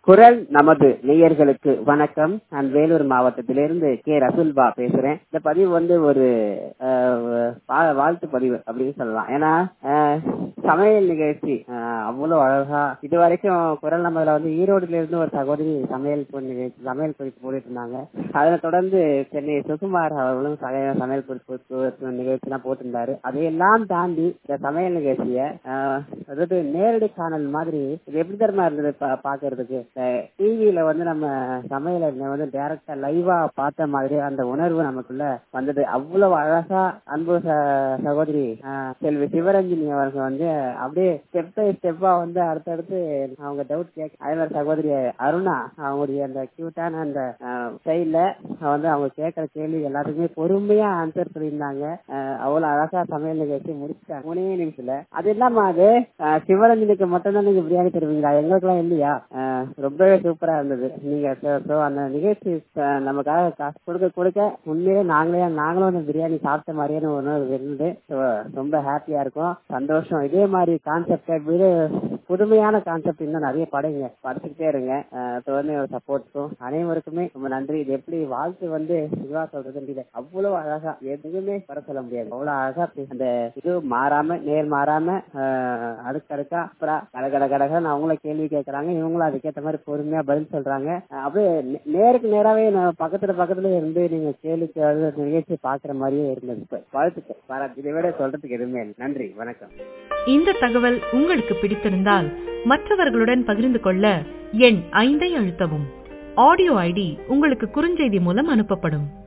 குரல் நமது நேயர்களுக்கு வணக்கம் நான் வேலூர் மாவட்டத்திலிருந்து கே ரசுல்பா பேசுறேன் இந்த பதிவு வந்து ஒரு அஹ், வா- வாழ்த்து பதிவு அப்படின்னு சொல்லலாம் ஏன்னா அஹ், சமையல் நிகழ்ச்சி அஹ், அவ்வளவு அழகா இது வரைக்கும் குரல் நமதுல வந்து ஈரோடுல இருந்து ஒரு சகோதரி சமையல் பொ- நிகழ்ச்சி சமையல் குறிப்பு போட்டுட்டு இருந்தாங்க அதனை தொடர்ந்து சென்னை சுகுமார் அவர்களும் சக- சமையல் குறிப்பு நிகழ்ச்சி எல்லாம் போட்டிருந்தாரு அதையெல்லாம் தாண்டி இந்த சமையல் நிகழ்ச்சிய அஹ், அதாவது நேரடி காணல் மாதிரி இது எப்படி தரமா இருந்தது பா- பாக்குறதுக்கு டிவியில வந்து நம்ம சமையல வந்து டைரக்டா லைவா பார்த்த மாதிரி அந்த உணர்வு நமக்குள்ள வந்தது அவ்வளவு அழகா அன்பு ச- சகோதரி அஹ், செல்வி சிவரஞ்சனி அவர்கள் வந்து அப்படியே ஸ்டெப் பை ஸ்டெப்பா வந்து அடுத்தடுத்து அவங்க டவுட் கேட்க அதே மாதிரி சகோதரி அருணா அவங்களுடைய அந்த கியூட்டான அந்த ஸ்டைல வந்து அவங்க கேட்கிற கேள்வி எல்லாத்துக்குமே பொறுமையா ஆன்சர் பண்ணியிருந்தாங்க அஹ், அவ்வளவு அழகா சமையல் நிகழ்ச்சி முடிச்சிட்டாங்க மூணே நிமிஷத்துல அது இல்லாம அது அஹ், சிவரஞ்சனிக்கு மட்டும்தான் நீங்க பிரியாணி தருவீங்களா எங்களுக்கெல்லாம் இல்லையா அஹ், ரொம்பவே சூப்பரா இருந்தது நீங்க so- so அந்த நிகழ்ச்சி அஹ், நமக்காக காசு கொடுக்க கொடுக்க உண்மையிலே நாங்களே நாங்களும் அந்த பிரியாணி சாப்பிட்ட மாதிரியான உணர்வு இருந்தது So, ரொம்ப ஹாப்பியா இருக்கும் சந்தோஷம் இதே மாதிரி கான்செப்ட் வீடு புதுமையான கான்செப்ட் இன்னும் நிறைய படைங்க படிச்சுக்கிட்டே இருங்க அஹ், தொடர்ந்து சப்போர்ட்ஸும் அனைவருக்குமே ரொம்ப நன்றி இது எப்படி வாழ்த்து வந்து இதுவா சொல்றது இது அவ்வளவு அழகா எதுவுமே வர சொல்ல முடியாது அவ்வளவு அழகா பே- அந்த இது மாறாம நேர் மாறாம அஹ், அடுக்கடுக்கா அப்புறம் கட கட கடகன்னு அவங்கள கேள்வி கேட்கறாங்க இவங்களும் அதுக்கேற்ற மாதிரி பொறுமையா பதில் சொல்றாங்க அஹ், அப்படியே நே- நேருக்கு நேராவே நான் பக்கத்துல பக்கத்துல இருந்து நீங்க கேள்வி கேள்வி நிகழ்ச்சி பாக்குற மாதிரியே இருந்தது இப்ப வாழ்த்துக்கள் பாராட்டு இதை விட சொல்றதுக்கு எதுவுமே இல்லை நன்றி வணக்கம் இந்த தகவல் உங்களுக்கு பிடித்திருந்தால் மற்றவர்களுடன் பகிர்ந்து கொள்ள எண் ஐந்தை அழுத்தவும் ஆடியோ ஐடி உங்களுக்கு குறுஞ்செய்தி மூலம் அனுப்பப்படும்